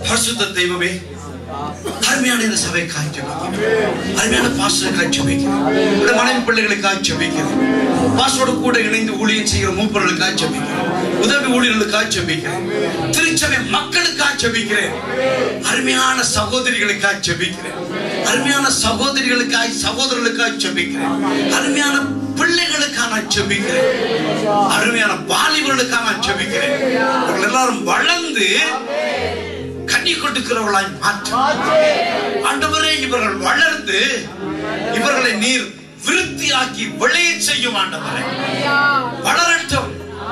பரிசுத்த தெய்வமே அருமையான இந்த சபை காய்ச்சி அருமையான பாஸ்டர் காய்ச்சி வைக்கிறேன் மனைவி பிள்ளைகளை காய்ச்சி வைக்கிறேன் பாஸ்டரோட கூட இணைந்து ஊழியம் செய்கிற மூப்பர்களுக்கு காய்ச்சி வைக்கிறேன் உதவி ஊழியர்களுக்கு காய்ச்சி வைக்கிறேன் திருச்சபை மக்களுக்கு காய்ச்சி வைக்கிறேன் அருமையான சகோதரிகளை காய்ச்சி வைக்கிறேன் அருமையான சகோதரிகளுக்காய் சகோதரர்களுக்காய் செபிக்கிறேன் அருமையான பிள்ளைகளுக்காக நான் செபிக்கிறேன் அருமையான வாலிபர்களுக்காக நான் செபிக்கிறேன் அவர்கள் எல்லாரும் வளர்ந்து கண்ணி கொடுக்கிறவர்களாய் மாற்ற ஆண்டவரே இவர்கள் வளர்ந்து இவர்களை நீர் விருத்தியாக்கி விளைய செய்யும் ஆண்டவரே வளரட்டும்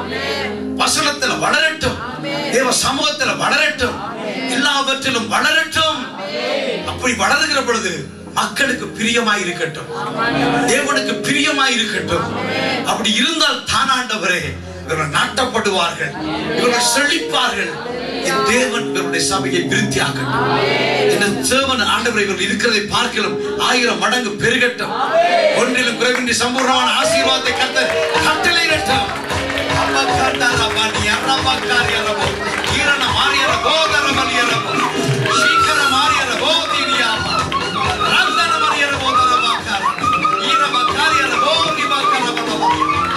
வசனத்துல வளரட்டும் தேவ சமூகத்துல வளரட்டும் எல்லாவற்றிலும் வளரட்டும் அப்படி வளருகிற பொழுது மக்களுக்கு பிரியமாய் இருக்கட்டும் தேவனுக்கு பிரியமாய் இருக்கட்டும் அப்படி இருந்தால் தானாண்டவரே இவர்கள் நாட்டப்படுவார்கள் இவர்கள் செழிப்பார்கள் என் தேவன் இவருடைய சபையை விருத்தியாக்கட்டும் என் தேவன் ஆண்டவர் இவர்கள் இருக்கிறதை பார்க்கலாம் ஆயிரம் மடங்கு பெருகட்டும் ஒன்றிலும் குறைவின்றி சம்பூர்ணமான ஆசீர்வாதத்தை கத்த கட்டளையிடட்டும் அப்பா காட்டாரா பாண்டி அறப்பா காரியரபோ ஈரன மாரியர போதர மலியரபோ சீக்கிர மாரியர போதினியாமா ரந்தன மலியர போதர பாக்கார ஈரப காரியர போதி பாக்கர பலவா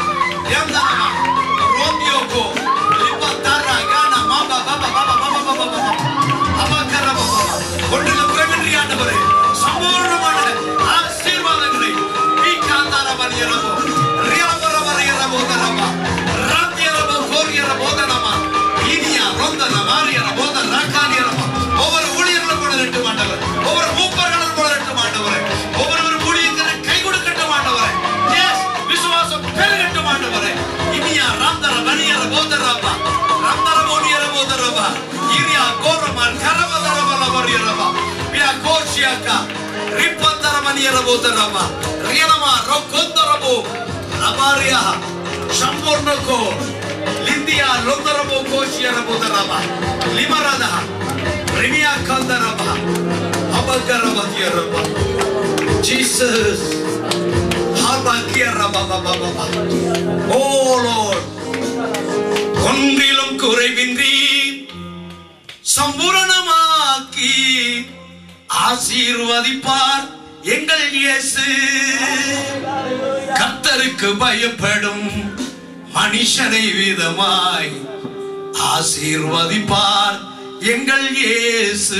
யந்தனமா ரோமியோகோ லிபத்தாரா கானா மாபா பாபா பாபா பாபா பாபா பாபா அபக்கர பாபா ஒன்றிலும் குறைவின்றி ஆண்டவரே சம்பூர்ணமான ஆசீர்வாதங்களை வீக்காந்தார மலியரபோ ரியபர மலியர போதரமா ராத்தியரபோ கோரியர போதனமா இனியா ரொந்தன மாரியர போத ராக்கானியரமா ஒவ்வொரு ஊழியர்களும் வளரட்டும் ஆண்டவர் ஒவ்வொரு மூப்பர்களும் வளரட்டும் ஆண்டவர் ஒவ்வொரு ஊழியர்களை கை கொடுக்கட்டும் ஆண்டவர் எஸ் விசுவாசம் பெருகட்டும் ஆண்டவர் இனியா ராந்தர மணியர போதரமா ராந்தர மோனியர போதரமா இரியா கோரமான் கரமதர பல மரியரமா வியா கோஷியாக்கா ரிப்பந்தர மணியர போதரமா ரியனமா ரொக்கொந்தரபோ அமாரியா ಸಂಪೂರ್ಣಕ್ಕೂ ಲಿಂದಿಯ ಲೊಂದರಬೋ ಕೋಶಿಯರ ಬೋದರಬ ಲಿಮರದ ರಿಮಿಯಾ ಕಂದರಬ ಅಬಗರ ಬದಿಯರಬ ಜೀಸಸ್ ಹಾಬಾಕಿಯರಬ ಬಬ ಬಬ ಓ ಲಾರ್ಡ್ ஒன்றிலும் குறைவின்றி சம்பூரணமாக்கி ஆசீர்வதிப்பார் எங்கள் இயேசு கர்த்தருக்கு பயப்படும் மனுஷனை விதமாய் ஆசீர்வதிப்பார் எங்கள் இயேசு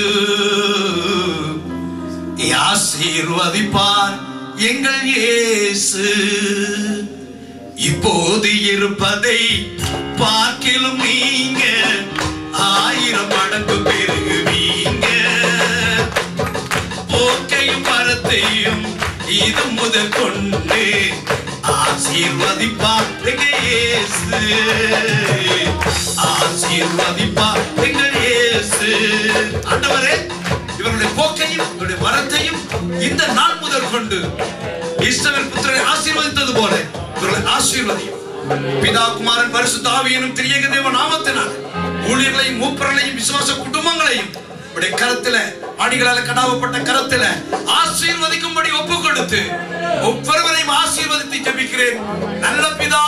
ஆசீர்வதிப்பார் எங்கள் இயேசு இப்போது இருப்பதை பார்க்கிலும் நீங்க ஆயிரம் மடங்கு பெருகுவீங்க போக்கையும் பரத்தையும் இது முதல் கொண்டு ஆசீர்வதிப்பார் எங்கள் இயேசு ஆசீர்வதிப்பார் எங்கள் இயேசு ஆண்டவரே இவருடைய போக்கையும் இவருடைய வரத்தையும் இந்த நாள் முதல் கொண்டு இஸ்ரவேல் புத்திரரை ஆசீர்வதித்தது போல இவர்களை ஆசீர்வதியும் பிதா குமாரன் பரிசுத்த ஆவியனும் திரியக தேவ நாமத்தினால் ஊழியர்களையும் மூப்பர்களையும் விசுவாச குடும்பங்களையும் உடைய கரத்துல அடிகளால கடாவப்பட்ட கரத்துல ஆசீர்வதிக்கும்படி ஒப்பு கொடுத்து ஒவ்வொருவரையும் ஆசீர்வதித்து ஜெபிக்கிறேன் நல்ல பிதா